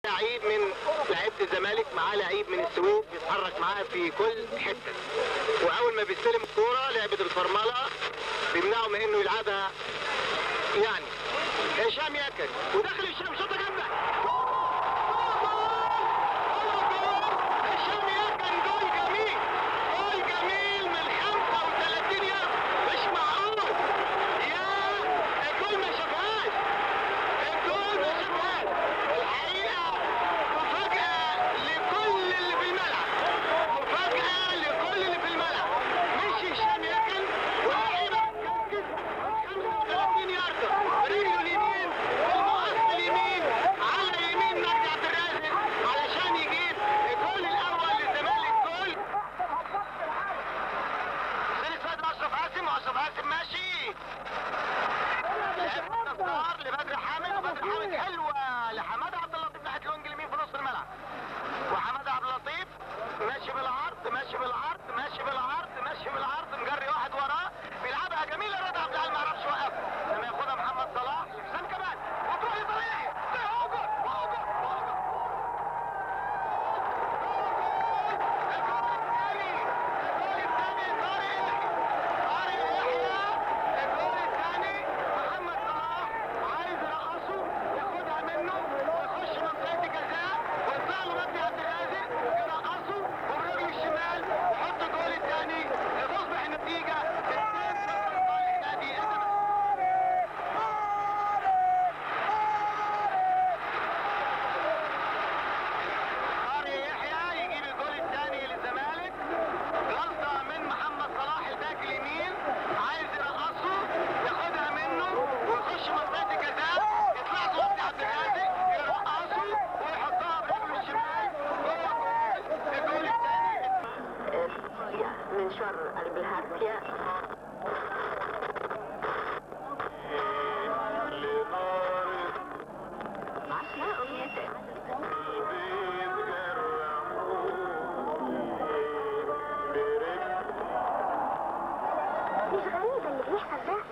لعيب من لعيبه الزمالك معاه لعيب من السويد بيتحرك معاه في كل حته واول ما بيستلم الكوره لعبه الفرمله بيمنعه من انه يلعبها يعني هشام ياكل وداخل هشام شوطه جامده هشام ياكل جول جميل جول جميل من 35 يارد مش معقول يا الجول ما شافهاش الجول ما شافهاش الحقيقه مفاجاه لكل اللي في الملعب مفاجاه لكل اللي في الملعب مش هشام ياكل واللعيبه بتركز 35 يارده برجله اليمين والمقص اليمين على يمين مجدي عبد الرازق علشان يجيب الجول الاول للزمالك جول سيري سيد اشرف قاسم واشرف قاسم ماشي لعب النصار لبدر حامد وبدر حامد حلوه لحماده عبد اللطيف ناحيه الوينج اليمين في نص الملعب وحماده عبد اللطيف ماشي بالعرض ماشي بالعرض ماشي بالعرض ماشي بالعرض مجري واحد وراه بيلعبها جميله رضا عبد العال ما عرفش يوقفها لما ياخدها محمد صلاح حسام كمان وتروح لطريقه وهو جول وهو جول وهو جول الجول الثاني الجول الثاني طارق يحيى طارق يحيى الجول الثاني محمد صلاح عايز يرقصه ياخدها منه ويخش منطقه الجزاء ويطلع له مجدي عبد الرازق يرقصه وبرجله الشمال يحط الجول الثاني لتصبح النتيجه 2-0 لصالح نادي الزمالك طارق يحيى يجيب الجول الثاني للزمالك غلطة من محمد صلاح الباك اليمين عايز يرقصه ياخدها منه ويخش منطقة الجزاء يطلع له مجدي عبد الرازق يرقصه ويحطها برجله الشمال جوه الجول الجول الثاني من شر البلهارسيا عشاء أمنيتك مش غريب اللي بيحصل ده